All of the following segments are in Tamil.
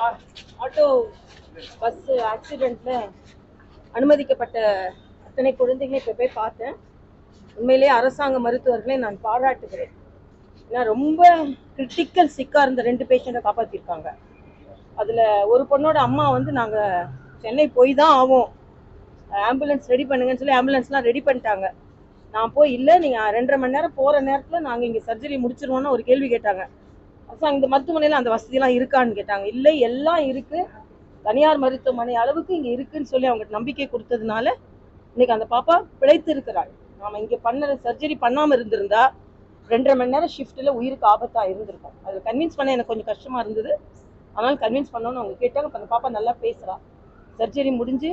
ஆ- ஆட்டோ பஸ் ஆக்சிடெண்ட்ல அனுமதிக்கப்பட்ட அத்தனை குழந்தைகளையும் இப்போ போய் பார்த்தேன் உண்மையிலேயே அரசாங்க மருத்துவர்களை நான் பாராட்டுகிறேன் ஏன்னா ரொம்ப கிரிட்டிக்கல் சிக்காக இருந்த ரெண்டு பேஷண்ட்டை காப்பாற்றிருக்காங்க அதில் ஒரு பொண்ணோட அம்மா வந்து நாங்கள் சென்னை போய் தான் ஆவோம் ஆம்புலன்ஸ் ரெடி பண்ணுங்கன்னு சொல்லி ஆம்புலன்ஸ்லாம் ரெடி பண்ணிட்டாங்க நான் போய் இல்லை நீங்கள் ரெண்டரை மணி நேரம் போகிற நேரத்தில் நாங்கள் இங்கே சர்ஜரி முடிச்சிருவோம்னு ஒரு கேள்வி கேட்டாங்க அசாங்க இந்த மருத்துவமனையில் அந்த வசதியெல்லாம் இருக்கான்னு கேட்டாங்க இல்லை எல்லாம் இருக்குது தனியார் மருத்துவமனை அளவுக்கு இங்கே இருக்குன்னு சொல்லி அவங்களுக்கு நம்பிக்கை கொடுத்ததுனால இன்னைக்கு அந்த பாப்பா பிழைத்து இருக்கிறாள் நாம இங்கே பண்ண சர்ஜரி பண்ணாமல் இருந்திருந்தா ரெண்டரை மணி நேரம் ஷிஃப்ட்டில் உயிருக்கு ஆபத்தாக இருந்திருக்கும் அதில் கன்வின்ஸ் பண்ண எனக்கு கொஞ்சம் கஷ்டமாக இருந்தது ஆனால் கன்வின்ஸ் பண்ணோன்னு அவங்க கேட்டாங்க இப்போ அந்த பாப்பா நல்லா பேசுகிறா சர்ஜரி முடிஞ்சு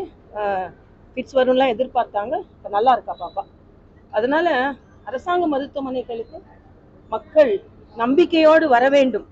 ஃபிட்ஸ் வரும்லாம் எதிர்பார்த்தாங்க இப்போ நல்லா இருக்கா பாப்பா அதனால அரசாங்க மருத்துவமனைகளுக்கு மக்கள் நம்பிக்கையோடு வர வேண்டும்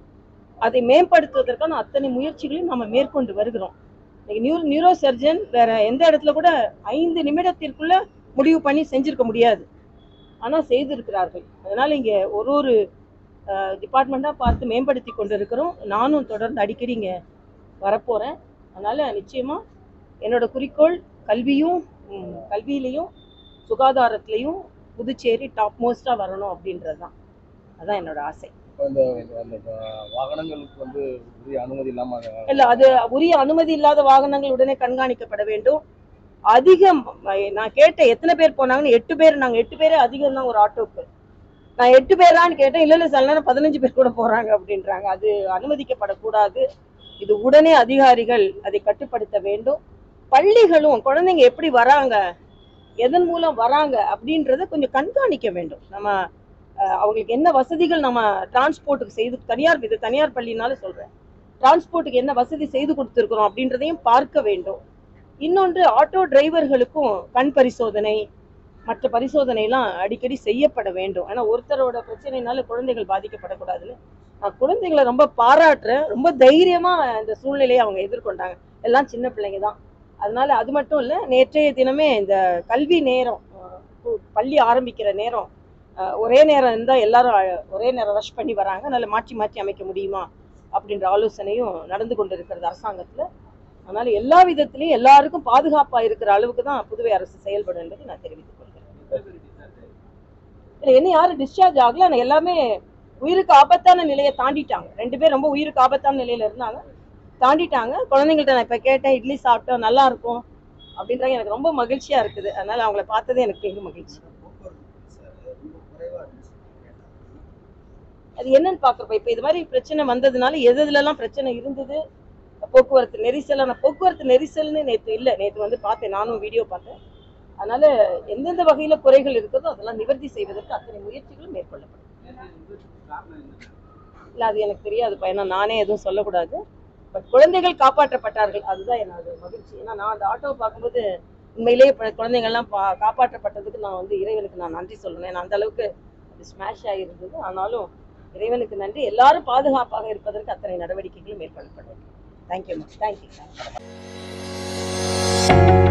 அதை மேம்படுத்துவதற்கான அத்தனை முயற்சிகளையும் நம்ம மேற்கொண்டு வருகிறோம் இன்னைக்கு நியூ நியூரோ சர்ஜன் வேற எந்த இடத்துல கூட ஐந்து நிமிடத்திற்குள்ள முடிவு பண்ணி செஞ்சிருக்க முடியாது ஆனால் செய்திருக்கிறார்கள் அதனால இங்கே ஒரு ஒரு டிபார்ட்மெண்ட்டாக பார்த்து மேம்படுத்தி கொண்டு இருக்கிறோம் நானும் தொடர்ந்து அடிக்கடி இங்கே வரப்போகிறேன் அதனால நிச்சயமாக என்னோட குறிக்கோள் கல்வியும் ம், கல்வியிலையும் சுகாதாரத்திலையும் புதுச்சேரி டாப் மோஸ்ட்டாக வரணும் அப்படின்றது தான் அதான் என்னோட ஆசை இப்போ இந்த அந்த வாகனங்களுக்கு வந்து உரிய அனுமதி இல்லாம இல்ல அது உரிய அனுமதி இல்லாத வாகனங்கள் உடனே கண்காணிக்கப்பட வேண்டும் அதிகம் அஹ், நான் கேட்டேன் எத்தனை பேர் போனாங்கன்னு எட்டு பேர் நாங்க எட்டு பேரே அதிகம் தான் ஒரு ஆட்டோக்கு நான் எட்டு பேரான்னு கேட்டேன் இல்ல இல்ல சில நேரம் பதினஞ்சு பேர் கூட போறாங்க அப்படின்றாங்க அது அனுமதிக்கப்படக்கூடாது இது உடனே அதிகாரிகள் அதை கட்டுப்படுத்த வேண்டும் பள்ளிகளும் குழந்தைங்க எப்படி வராங்க எதன் மூலம் வராங்க அப்படின்றத கொஞ்சம் கண்காணிக்க வேண்டும் நம்ம அஹ், அவங்களுக்கு என்ன வசதிகள் நம்ம டிரான்ஸ்போர்ட்டுக்கு செய்து தனியார் இது தனியார் பள்ளினால சொல்றேன் டிரான்ஸ்போர்ட்டுக்கு என்ன வசதி செய்து கொடுத்துருக்குறோம் அப்படின்றதையும் பார்க்க வேண்டும் இன்னொன்று ஆட்டோ டிரைவர்களுக்கும் கண் பரிசோதனை மற்ற பரிசோதனைலாம் அடிக்கடி செய்யப்பட வேண்டும் ஏன்னா ஒருத்தரோட பிரச்சனைனால குழந்தைகள் பாதிக்கப்படக்கூடாதுன்னு நான் குழந்தைகளை ரொம்ப பாராட்டுறேன் ரொம்ப தைரியமா இந்த சூழ்நிலையை அவங்க எதிர்கொண்டாங்க எல்லாம் சின்ன பிள்ளைங்க தான் அதனால அது மட்டும் இல்லை நேற்றைய தினமே இந்த கல்வி நேரம் அஹ், பு- பள்ளி ஆரம்பிக்கிற நேரம் அஹ், ஒரே நேரம் இருந்தால் எல்லாரும் அஹ், ஒரே நேரம் ரஷ் பண்ணி வராங்க அதனால மாற்றி மாற்றி அமைக்க முடியுமா அப்படின்ற ஆலோசனையும் நடந்து கொண்டு இருக்கிறது அரசாங்கத்தில் அதனால எல்லா விதத்திலையும் எல்லாருக்கும் பாதுகாப்பா இருக்கிற அளவுக்கு தான் புதுவை அரசு செயல்படும் என்பதை நான் தெரிவித்துக் கொள்கிறேன் இல்ல என்ன யாரும் டிஸ்சார்ஜ் ஆகல ஆனா எல்லாமே உயிருக்கு ஆபத்தான நிலையை தாண்டிட்டாங்க ரெண்டு பேர் ரொம்ப உயிருக்கு ஆபத்தான நிலையில இருந்தாங்க தாண்டிட்டாங்க குழந்தைங்கள்ட்ட நான் இப்ப கேட்டேன் இட்லி சாப்பிட்டோம் நல்லா இருக்கும் அப்படின்றாங்க எனக்கு ரொம்ப மகிழ்ச்சியா இருக்குது அதனால அவங்கள பார்த்ததே எனக்கு பெரிய மகிழ்ச்சி அது என்னன்னு பாக்குறப்ப இப்ப இது மாதிரி பிரச்சனை வந்ததுனால எது எதுலலாம் பிரச்சனை இருந்தது போக்குவரத்து நெரிசலான போக்குவரத்து நெரிசல்னு நேற்று இல்லை நேற்று வந்து பார்த்தேன் நானும் வீடியோ பார்த்தேன் அதனால எந்தெந்த வகையில குறைகள் இருக்கிறதோ அதெல்லாம் நிவர்த்தி செய்வதற்கு அத்தனை முயற்சிகளும் மேற்கொள்ளப்படும் இல்லை அது எனக்கு தெரியாதுப்பா ஏன்னா நானே எதுவும் சொல்லக்கூடாது பட் குழந்தைகள் காப்பாற்றப்பட்டார்கள் அதுதான் என்னோட மகிழ்ச்சி ஏன்னா நான் அந்த ஆட்டோவை பார்க்கும்போது உண்மையிலேயே இப்ப குழந்தைகள்லாம் பா காப்பாற்றப்பட்டதுக்கு நான் வந்து இறைவனுக்கு நான் நன்றி சொல்லணும் ஏன்னா அந்த அளவுக்கு அது ஸ்மாஷ் ஆகிருந்தது ஆனாலும் இறைவனுக்கு நன்றி எல்லாரும் பாதுகாப்பாக இருப்பதற்கு அத்தனை நடவடிக்கைகளும் மேற்கொள்ளப்படும் தேங்க்யூ தேங்க்யூ